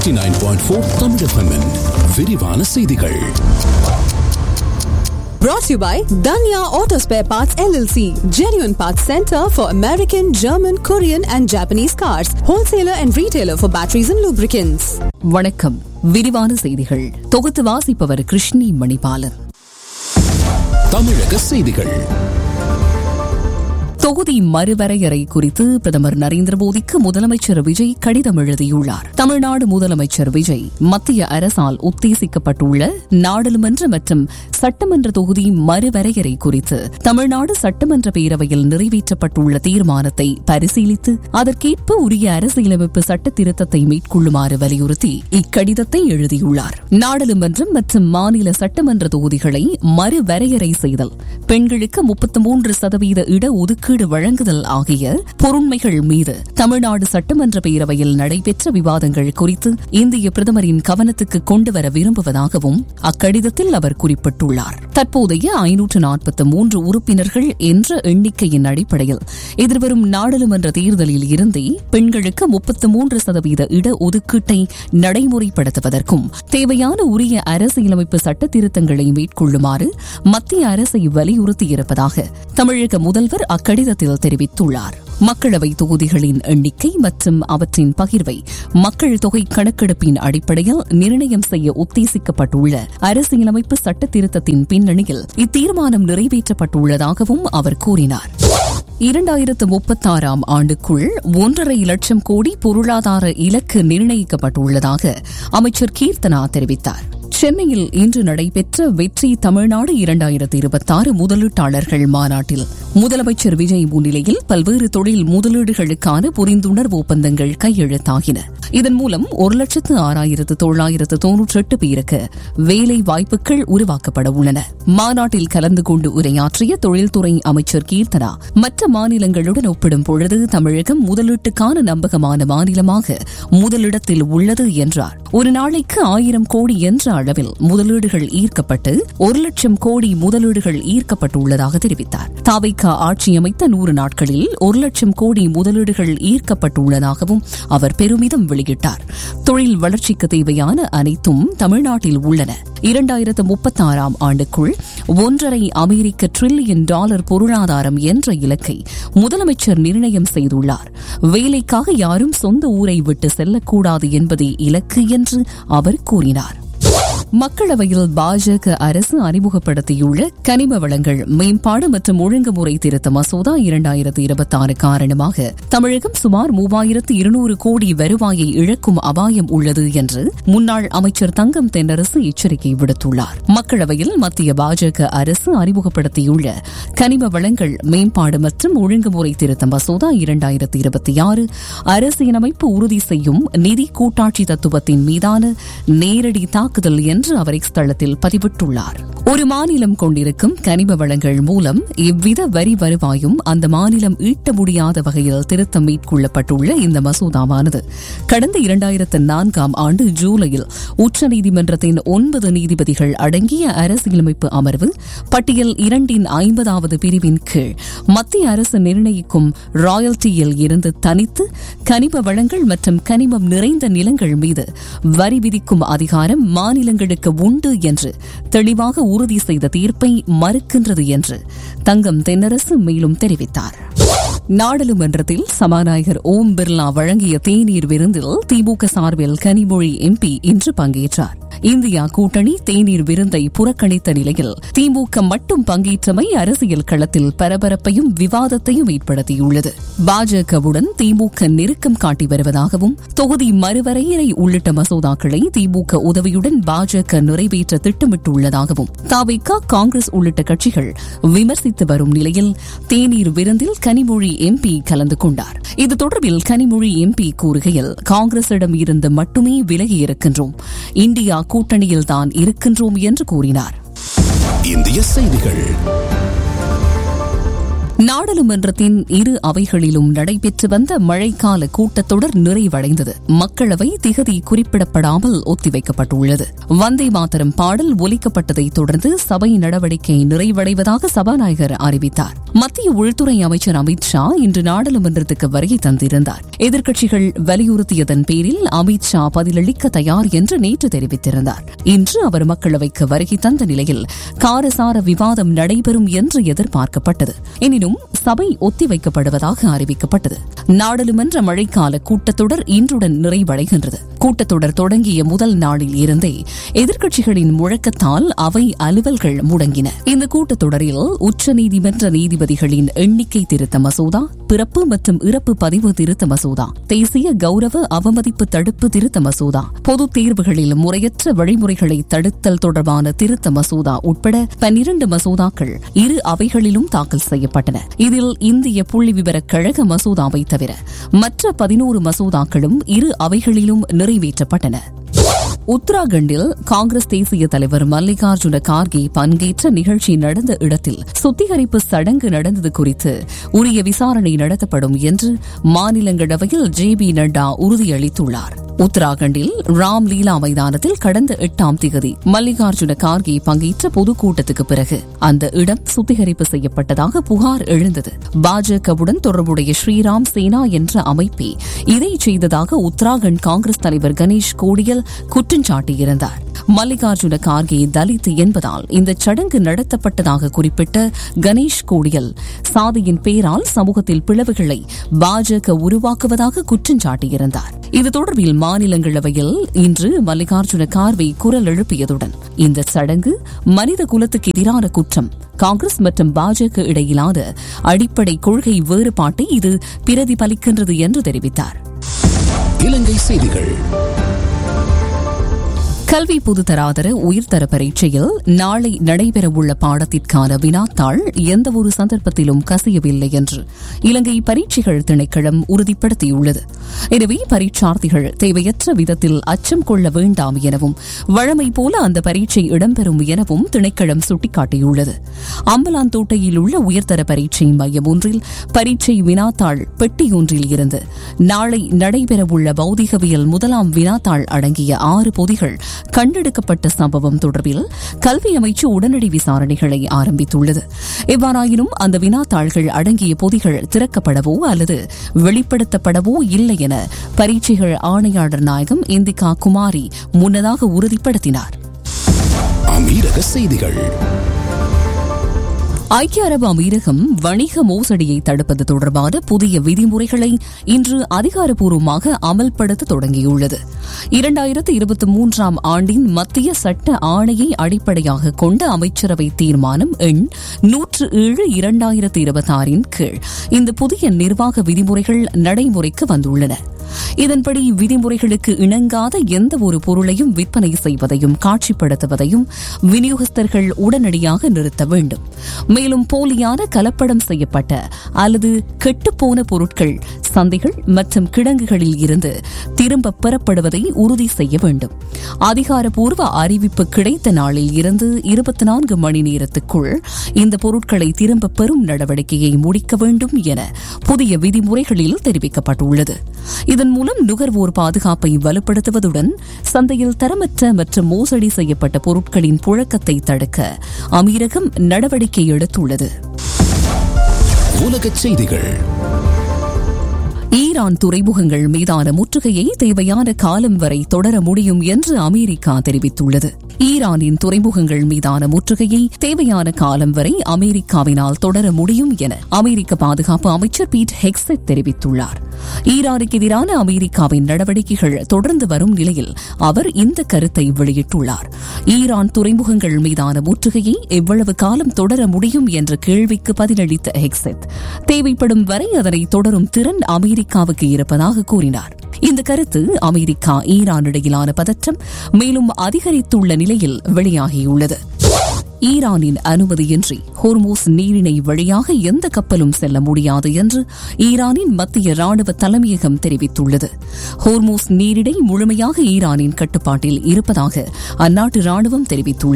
89.4 Tamil FM -இன் விரிவான செய்திகள் Brought to you by Danya Auto Spare Parts LLC, genuine parts center for American, German, Korean, and Japanese cars, wholesaler and retailer for batteries and lubricants. வணக்கம் விரிவான செய்திகள் தொகுத்து வாசிப்பவர் கிருஷ்ணி மணிபாலன் தமிழக செய்திகள் தொகுதி மறுவரையறை குறித்து பிரதமர் நரேந்திர மோடிக்கு முதலமைச்சர் விஜய் கடிதம் எழுதியுள்ளார் தமிழ்நாடு முதலமைச்சர் விஜய் மத்திய அரசால் உத்தேசிக்கப்பட்டுள்ள நாடாளுமன்ற மற்றும் சட்டமன்ற தொகுதி மறுவரையறை குறித்து தமிழ்நாடு சட்டமன்ற பேரவையில் நிறைவேற்றப்பட்டுள்ள தீர்மானத்தை பரிசீலித்து அதற்கேற்ப உரிய அரசியலமைப்பு சட்ட திருத்தத்தை மேற்கொள்ளுமாறு வலியுறுத்தி இக்கடிதத்தை எழுதியுள்ளார் நாடாளுமன்றம் மற்றும் மாநில சட்டமன்ற தொகுதிகளை மறுவரையறை செய்தல் பெண்களுக்கு முப்பத்தி மூன்று சதவீத இடஒதுக்கீடு வழங்குதல் ஆகிய பொருண்மைகள் மீது தமிழ்நாடு சட்டமன்ற பேரவையில் நடைபெற்ற விவாதங்கள் குறித்து இந்திய பிரதமரின் கவனத்துக்கு கொண்டுவர விரும்புவதாகவும் அக்கடிதத்தில் அவர் குறிப்பிட்டுள்ளார் தற்போதைய ஐநூற்று நாற்பத்தி மூன்று உறுப்பினர்கள் என்ற எண்ணிக்கையின் அடிப்படையில் எதிர்வரும் நாடாளுமன்ற தேர்தலில் இருந்தே பெண்களுக்கு முப்பத்தி மூன்று சதவீத இடஒதுக்கீட்டை நடைமுறைப்படுத்துவதற்கும் தேவையான உரிய அரசியலமைப்பு சட்ட திருத்தங்களை மேற்கொள்ளுமாறு மத்திய அரசை வலியுறுத்தியிருப்பதாக தமிழக முதல்வர் அக்கடிதத்தில் தெரிவித்துள்ளார் மக்களவை தொகுதிகளின் எண்ணிக்கை மற்றும் அவற்றின் பகிர்வை மக்கள் தொகை கணக்கெடுப்பின் அடிப்படையில் நிர்ணயம் செய்ய உத்தேசிக்கப்பட்டுள்ள அரசியலமைப்பு சட்ட திருத்தத்தின் பின்னணியில் இத்தீர்மானம் நிறைவேற்றப்பட்டுள்ளதாகவும் அவர் கூறினார் இரண்டாயிரத்து முப்பத்தாறாம் ஆண்டுக்குள் ஒன்றரை லட்சம் கோடி பொருளாதார இலக்கு நிர்ணயிக்கப்பட்டுள்ளதாக அமைச்சர் கீர்த்தனா தெரிவித்தார் சென்னையில் இன்று நடைபெற்ற வெற்றி தமிழ்நாடு இரண்டாயிரத்தி இருபத்தாறு முதலீட்டாளர்கள் மாநாட்டில் முதலமைச்சர் விஜய் முன்னிலையில் பல்வேறு தொழில் முதலீடுகளுக்கான புரிந்துணர்வு ஒப்பந்தங்கள் கையெழுத்தாகின இதன் மூலம் ஒரு லட்சத்து ஆறாயிரத்து தொள்ளாயிரத்து தொன்னூற்றி எட்டு பேருக்கு வேலை வாய்ப்புகள் உருவாக்கப்பட உள்ளன மாநாட்டில் கலந்து கொண்டு உரையாற்றிய தொழில்துறை அமைச்சர் கீர்த்தனா மற்ற மாநிலங்களுடன் ஒப்பிடும் பொழுது தமிழகம் முதலீட்டுக்கான நம்பகமான மாநிலமாக முதலிடத்தில் உள்ளது என்றார் ஒரு நாளைக்கு ஆயிரம் கோடி என்ற அளவில் முதலீடுகள் ஈர்க்கப்பட்டு ஒரு லட்சம் கோடி முதலீடுகள் ஈர்க்கப்பட்டுள்ளதாக தெரிவித்தார் தாவைக்கா ஆட்சி அமைத்த நூறு நாட்களில் ஒரு லட்சம் கோடி முதலீடுகள் ஈர்க்கப்பட்டுள்ளதாகவும் அவர் பெருமிதம் வெளியிட்டார் தொழில் வளர்ச்சிக்கு தேவையான அனைத்தும் தமிழ்நாட்டில் உள்ளன இரண்டாயிரத்து முப்பத்தாறாம் ஆண்டுக்குள் ஒன்றரை அமெரிக்க டிரில்லியன் டாலர் பொருளாதாரம் என்ற இலக்கை முதலமைச்சர் நிர்ணயம் செய்துள்ளார் வேலைக்காக யாரும் சொந்த ஊரை விட்டு செல்லக்கூடாது என்பதே இலக்கு என்று அவர் கூறினார் மக்களவையில் பாஜக அரசு அறிமுகப்படுத்தியுள்ள கனிம வளங்கள் மேம்பாடு மற்றும் ஒழுங்குமுறை திருத்த மசோதா இரண்டாயிரத்து இருபத்தாறு காரணமாக தமிழகம் சுமார் மூவாயிரத்து இருநூறு கோடி வருவாயை இழக்கும் அபாயம் உள்ளது என்று முன்னாள் அமைச்சர் தங்கம் தென்னரசு எச்சரிக்கை விடுத்துள்ளார் மக்களவையில் மத்திய பாஜக அரசு அறிமுகப்படுத்தியுள்ள கனிம வளங்கள் மேம்பாடு மற்றும் ஒழுங்குமுறை திருத்த மசோதா இரண்டாயிரத்து இருபத்தி ஆறு அரசியலமைப்பு உறுதி செய்யும் நிதி கூட்டாட்சி தத்துவத்தின் மீதான நேரடி தாக்குதல் என்று அவர் எக்ஸ் தளத்தில் பதிவிட்டுள்ளார் ஒரு மாநிலம் கொண்டிருக்கும் கனிம வளங்கள் மூலம் எவ்வித வரி வருவாயும் அந்த மாநிலம் ஈட்ட முடியாத வகையில் திருத்தம் மேற்கொள்ளப்பட்டுள்ள இந்த மசோதாவானது கடந்த இரண்டாயிரத்து நான்காம் ஆண்டு ஜூலையில் உச்சநீதிமன்றத்தின் ஒன்பது நீதிபதிகள் அடங்கிய அரசியலமைப்பு அமர்வு பட்டியல் இரண்டின் ஐம்பதாவது பிரிவின் கீழ் மத்திய அரசு நிர்ணயிக்கும் ராயல்டியில் இருந்து தனித்து கனிம வளங்கள் மற்றும் கனிமம் நிறைந்த நிலங்கள் மீது வரி விதிக்கும் அதிகாரம் மாநிலங்களுக்கு உண்டு என்று தெளிவாக உறுதி செய்த தீர்ப்பை மறுக்கின்றது என்று தங்கம் தென்னரசு மேலும் தெரிவித்தார் நாடாளுமன்றத்தில் சபாநாயகர் ஓம் பிர்லா வழங்கிய தேநீர் விருந்தில் திமுக சார்பில் கனிமொழி எம்பி இன்று பங்கேற்றார் இந்தியா கூட்டணி தேநீர் விருந்தை புறக்கணித்த நிலையில் திமுக மட்டும் பங்கேற்றமை அரசியல் களத்தில் பரபரப்பையும் விவாதத்தையும் ஏற்படுத்தியுள்ளது பாஜகவுடன் திமுக நெருக்கம் காட்டி வருவதாகவும் தொகுதி மறுவரையறை உள்ளிட்ட மசோதாக்களை திமுக உதவியுடன் பாஜக நிறைவேற்ற திட்டமிட்டுள்ளதாகவும் தாவிக காங்கிரஸ் உள்ளிட்ட கட்சிகள் விமர்சித்து வரும் நிலையில் தேநீர் விருந்தில் கனிமொழி எம்பி கலந்து கொண்டார் இது தொடர்பில் கனிமொழி எம்பி கூறுகையில் காங்கிரசிடம் இருந்து மட்டுமே விலகியிருக்கின்றோம் இந்தியா கூட்டணியில்தான் இருக்கின்றோம் என்று கூறினார் இந்திய செய்திகள் நாடாளுமன்றத்தின் இரு அவைகளிலும் நடைபெற்று வந்த மழைக்கால கூட்டத்தொடர் நிறைவடைந்தது மக்களவை திகதி குறிப்பிடப்படாமல் ஒத்திவைக்கப்பட்டுள்ளது வந்தே மாதரம் பாடல் ஒலிக்கப்பட்டதை தொடர்ந்து சபை நடவடிக்கை நிறைவடைவதாக சபாநாயகர் அறிவித்தார் மத்திய உள்துறை அமைச்சர் அமித் ஷா இன்று நாடாளுமன்றத்துக்கு வருகை தந்திருந்தார் எதிர்க்கட்சிகள் வலியுறுத்தியதன் பேரில் அமித் ஷா பதிலளிக்க தயார் என்று நேற்று தெரிவித்திருந்தார் இன்று அவர் மக்களவைக்கு வருகை தந்த நிலையில் காரசார விவாதம் நடைபெறும் என்று எதிர்பார்க்கப்பட்டது எனினும் சபை ஒத்திவைக்கப்படுவதாக அறிவிக்கப்பட்டது நாடாளுமன்ற மழைக்கால கூட்டத்தொடர் இன்றுடன் நிறைவடைகின்றது கூட்டத்தொடர் தொடங்கிய முதல் நாளில் இருந்தே எதிர்க்கட்சிகளின் முழக்கத்தால் அவை அலுவல்கள் முடங்கின இந்த கூட்டத்தொடரில் உச்சநீதிமன்ற நீதிபதிகளின் எண்ணிக்கை திருத்த மசோதா பிறப்பு மற்றும் இறப்பு பதிவு திருத்த மசோதா தேசிய கௌரவ அவமதிப்பு தடுப்பு திருத்த மசோதா பொதுத் தேர்வுகளில் முறையற்ற வழிமுறைகளை தடுத்தல் தொடர்பான திருத்த மசோதா உட்பட பன்னிரண்டு மசோதாக்கள் இரு அவைகளிலும் தாக்கல் செய்யப்பட்டன இதில் இந்திய புள்ளி விவரக் கழக மசோதாவை தவிர மற்ற பதினோரு மசோதாக்களும் இரு அவைகளிலும் நிறைவேற்றப்பட்டன உத்தராகண்டில் காங்கிரஸ் தேசிய தலைவர் மல்லிகார்ஜுன கார்கே பங்கேற்ற நிகழ்ச்சி நடந்த இடத்தில் சுத்திகரிப்பு சடங்கு நடந்தது குறித்து உரிய விசாரணை நடத்தப்படும் என்று மாநிலங்களவையில் ஜே பி நட்டா உறுதியளித்துள்ளார் உத்தராகண்டில் ராம் லீலா மைதானத்தில் கடந்த எட்டாம் திகதி மல்லிகார்ஜுன கார்கே பங்கேற்ற பொதுக்கூட்டத்துக்கு பிறகு அந்த இடம் சுத்திகரிப்பு செய்யப்பட்டதாக புகார் எழுந்தது பாஜகவுடன் தொடர்புடைய ஸ்ரீராம் சேனா என்ற அமைப்பே இதை செய்ததாக உத்தராகண்ட் காங்கிரஸ் தலைவர் கணேஷ் கோடியல் குற்றம் சாட்டியிருந்தார் மல்லிகார்ஜுன கார்கே தலித் என்பதால் இந்த சடங்கு நடத்தப்பட்டதாக குறிப்பிட்ட கணேஷ் கோடியல் சாதியின் பேரால் சமூகத்தில் பிளவுகளை பாஜக உருவாக்குவதாக குற்றம் சாட்டியிருந்தார் இது தொடர்பில் மாநிலங்களவையில் இன்று மல்லிகார்ஜுன கார்வே குரல் எழுப்பியதுடன் இந்த சடங்கு மனித குலத்துக்கு எதிரான குற்றம் காங்கிரஸ் மற்றும் பாஜக இடையிலான அடிப்படை கொள்கை வேறுபாட்டை இது பிரதிபலிக்கின்றது என்று தெரிவித்தார் இலங்கை செய்திகள் கல்வி பொதுத்தராதர உயர்தர பரீட்சையில் நாளை நடைபெறவுள்ள பாடத்திற்கான வினாத்தாள் எந்தவொரு சந்தர்ப்பத்திலும் கசியவில்லை என்று இலங்கை பரீட்சைகள் திணைக்களம் உறுதிப்படுத்தியுள்ளது எனவே பரீட்சார்த்திகள் தேவையற்ற விதத்தில் அச்சம் கொள்ள வேண்டாம் எனவும் வழமை போல அந்த பரீட்சை இடம்பெறும் எனவும் திணைக்களம் சுட்டிக்காட்டியுள்ளது அம்பலாந்தோட்டையில் உள்ள உயர்தர பரீட்சை மையம் ஒன்றில் பரீட்சை வினாத்தாள் பெட்டியொன்றில் இருந்து நாளை நடைபெறவுள்ள பௌதிகவியல் முதலாம் வினாத்தாள் அடங்கிய ஆறு பொதிகள் கண்டெடுக்கப்பட்ட சம்பவம் தொடர்பில் கல்வி அமைச்சு உடனடி விசாரணைகளை ஆரம்பித்துள்ளது எவ்வாறாயினும் அந்த வினாத்தாள்கள் அடங்கிய பொதிகள் திறக்கப்படவோ அல்லது வெளிப்படுத்தப்படவோ இல்லை என பரீட்சைகள் ஆணையாளர் நாயகம் இந்திகா குமாரி முன்னதாக உறுதிப்படுத்தினார் அமீரக செய்திகள் ஐக்கிய அரபு அமீரகம் வணிக மோசடியை தடுப்பது தொடர்பான புதிய விதிமுறைகளை இன்று அதிகாரப்பூர்வமாக அமல்படுத்த தொடங்கியுள்ளது இரண்டாயிரத்து இருபத்தி மூன்றாம் ஆண்டின் மத்திய சட்ட ஆணையை அடிப்படையாக கொண்ட அமைச்சரவை தீர்மானம் எண் நூற்று ஏழு இரண்டாயிரத்து இருபத்தாறின் கீழ் இந்த புதிய நிர்வாக விதிமுறைகள் நடைமுறைக்கு வந்துள்ளன இதன்படி விதிமுறைகளுக்கு இணங்காத எந்த ஒரு பொருளையும் விற்பனை செய்வதையும் காட்சிப்படுத்துவதையும் விநியோகஸ்தர்கள் உடனடியாக நிறுத்த வேண்டும் மேலும் போலியான கலப்படம் செய்யப்பட்ட அல்லது கெட்டுப்போன பொருட்கள் சந்தைகள் மற்றும் கிடங்குகளில் இருந்து திரும்ப பெறப்படுவதை உறுதி செய்ய வேண்டும் அதிகாரப்பூர்வ அறிவிப்பு கிடைத்த நாளில் இருந்து இருபத்தி நான்கு மணி நேரத்துக்குள் இந்த பொருட்களை திரும்ப பெறும் நடவடிக்கையை முடிக்க வேண்டும் என புதிய விதிமுறைகளில் தெரிவிக்கப்பட்டுள்ளது இதன் மூலம் நுகர்வோர் பாதுகாப்பை வலுப்படுத்துவதுடன் சந்தையில் தரமற்ற மற்றும் மோசடி செய்யப்பட்ட பொருட்களின் புழக்கத்தை தடுக்க அமீரகம் நடவடிக்கை எடுத்துள்ளது உலகச் செய்திகள் ஈரான் துறைமுகங்கள் மீதான முற்றுகையை தேவையான காலம் வரை தொடர முடியும் என்று அமெரிக்கா தெரிவித்துள்ளது ஈரானின் துறைமுகங்கள் மீதான முற்றுகையை தேவையான காலம் வரை அமெரிக்காவினால் தொடர முடியும் என அமெரிக்க பாதுகாப்பு அமைச்சர் பீட் ஹெக்ஸெட் தெரிவித்துள்ளார் ஈரானுக்கு எதிரான அமெரிக்காவின் நடவடிக்கைகள் தொடர்ந்து வரும் நிலையில் அவர் இந்த கருத்தை வெளியிட்டுள்ளார் ஈரான் துறைமுகங்கள் மீதான முற்றுகையை எவ்வளவு காலம் தொடர முடியும் என்ற கேள்விக்கு பதிலளித்த ஹெக்ஸெட் தேவைப்படும் வரை அதனை தொடரும் திறன் அமெரிக்காவுக்கு இருப்பதாக கூறினார் இந்த கருத்து அமெரிக்கா ஈரான் இடையிலான பதற்றம் மேலும் அதிகரித்துள்ள நிலையில் வெளியாகியுள்ளது ஈரானின் அனுமதியின்றி ஹோர்மோஸ் நீரிணை வழியாக எந்த கப்பலும் செல்ல முடியாது என்று ஈரானின் மத்திய ராணுவ தலைமையகம் தெரிவித்துள்ளது ஹோர்மோஸ் நீரிணை முழுமையாக ஈரானின் கட்டுப்பாட்டில் இருப்பதாக அந்நாட்டு ராணுவம் தெரிவித்துள்ளது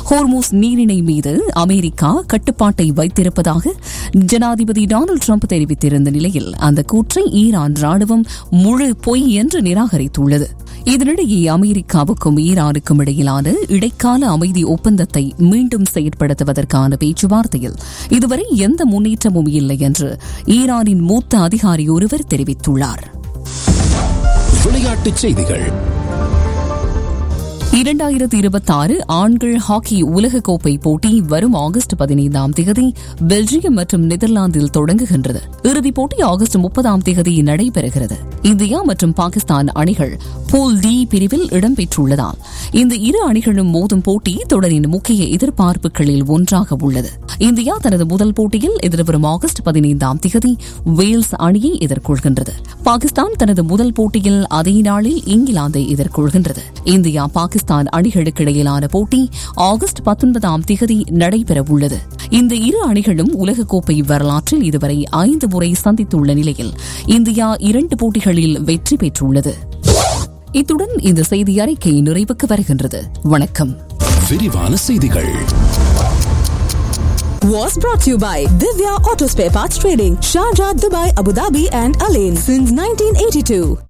ஹோர்மோஸ் நீரிணை மீது அமெரிக்கா கட்டுப்பாட்டை வைத்திருப்பதாக ஜனாதிபதி டொனால்டு ட்ரம்ப் தெரிவித்திருந்த நிலையில் அந்த கூற்றை ஈரான் ராணுவம் முழு பொய் என்று நிராகரித்துள்ளது இதனிடையே அமெரிக்காவுக்கும் ஈரானுக்கும் இடையிலான இடைக்கால அமைதி ஒப்பந்தத்தை மீண்டும் செயற்படுத்துவதற்கான பேச்சுவார்த்தையில் இதுவரை எந்த முன்னேற்றமும் இல்லை என்று ஈரானின் மூத்த அதிகாரி ஒருவர் தெரிவித்துள்ளார் விளையாட்டுச் செய்திகள் இரண்டாயிரத்தி இருபத்தி ஆறு ஆண்கள் ஹாக்கி உலகக்கோப்பை போட்டி வரும் ஆகஸ்ட் பதினைந்தாம் தேதி பெல்ஜியம் மற்றும் நெதர்லாந்தில் தொடங்குகின்றது இறுதிப் போட்டி ஆகஸ்ட் முப்பதாம் தேதி நடைபெறுகிறது இந்தியா மற்றும் பாகிஸ்தான் அணிகள் பூல் டி பிரிவில் இடம்பெற்றுள்ளதால் இந்த இரு அணிகளும் மோதும் போட்டி தொடரின் முக்கிய எதிர்பார்ப்புகளில் ஒன்றாக உள்ளது இந்தியா தனது முதல் போட்டியில் எதிர்வரும் ஆகஸ்ட் பதினைந்தாம் தேதி வேல்ஸ் அணியை எதிர்கொள்கின்றது பாகிஸ்தான் தனது முதல் போட்டியில் அதே நாளில் இங்கிலாந்தை எதிர்கொள்கின்றது இந்தியா பாகிஸ்தான் அணிகளுக்கு இடையிலான போட்டி ஆகஸ்ட் பத்தொன்பதாம் தேதி நடைபெறவுள்ளது இந்த இரு அணிகளும் உலகக்கோப்பை வரலாற்றில் இதுவரை ஐந்து முறை சந்தித்துள்ள நிலையில் இந்தியா இரண்டு போட்டிகளில் வெற்றி பெற்றுள்ளது இத்துடன் இந்த செய்தி அறிக்கை நிறைவுக்கு வருகின்றது வணக்கம் விரிவான செய்திகள் Was brought to you by Divya Auto Spare Parts Trading, Sharjah, Dubai, Abu Dhabi, and Alain since 1982.